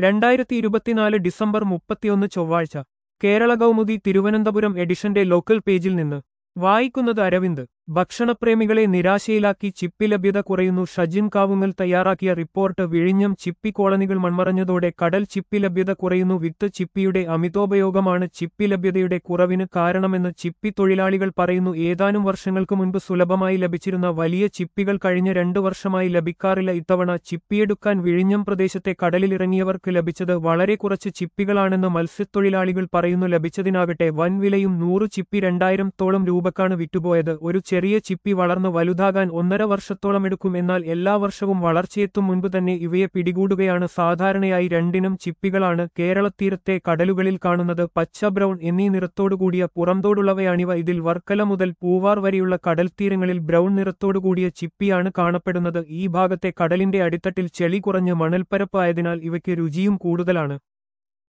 രണ്ടായിരത്തി ഇരുപത്തിനാല് ഡിസംബർ മുപ്പത്തിയൊന്ന് ചൊവ്വാഴ്ച കേരള കൗമുദി തിരുവനന്തപുരം എഡിഷന്റെ ലോക്കൽ പേജിൽ നിന്ന് വായിക്കുന്നത് അരവിന്ദ് ഭക്ഷണപ്രേമികളെ നിരാശയിലാക്കി ചിപ്പി ലഭ്യത കുറയുന്നു ഷജിൻ കാവുങ്ങൽ തയ്യാറാക്കിയ റിപ്പോർട്ട് വിഴിഞ്ഞം ചിപ്പി കോളനികൾ മൺമറഞ്ഞതോടെ കടൽ ചിപ്പി ലഭ്യത കുറയുന്നു വിത്ത് ചിപ്പിയുടെ അമിതോപയോഗമാണ് ചിപ്പി ലഭ്യതയുടെ കുറവിന് കാരണമെന്ന് ചിപ്പി തൊഴിലാളികൾ പറയുന്നു ഏതാനും വർഷങ്ങൾക്ക് മുൻപ് സുലഭമായി ലഭിച്ചിരുന്ന വലിയ ചിപ്പികൾ കഴിഞ്ഞ രണ്ടു വർഷമായി ലഭിക്കാറില്ല ഇത്തവണ ചിപ്പിയെടുക്കാൻ വിഴിഞ്ഞം പ്രദേശത്തെ കടലിലിറങ്ങിയവർക്ക് ലഭിച്ചത് വളരെ കുറച്ച് ചിപ്പികളാണെന്ന് മത്സ്യത്തൊഴിലാളികൾ പറയുന്നു ലഭിച്ചതിനാകട്ടെ വൻ വിലയും നൂറ് ചിപ്പി രണ്ടായിരത്തോളം രൂപക്കാണ് വിറ്റുപോയത് ഒരു ചെറിയ ചിപ്പി വളർന്ന് വലുതാകാൻ ഒന്നര വർഷത്തോളം എടുക്കും എന്നാൽ എല്ലാ വർഷവും വളർച്ചയെത്തും മുൻപ് തന്നെ ഇവയെ പിടികൂടുകയാണ് സാധാരണയായി രണ്ടിനും ചിപ്പികളാണ് കേരളത്തീരത്തെ കടലുകളിൽ കാണുന്നത് പച്ച ബ്രൗൺ എന്നീ നിറത്തോടുകൂടിയ പുറംതോടുള്ളവയാണിവ ഇതിൽ വർക്കല മുതൽ പൂവാർ വരെയുള്ള കടൽത്തീരങ്ങളിൽ ബ്രൗൺ നിറത്തോടുകൂടിയ ചിപ്പിയാണ് കാണപ്പെടുന്നത് ഈ ഭാഗത്തെ കടലിന്റെ അടിത്തട്ടിൽ ചെളി കുറഞ്ഞ് മണൽപ്പരപ്പ് ആയതിനാൽ ഇവയ്ക്ക് രുചിയും കൂടുതലാണ്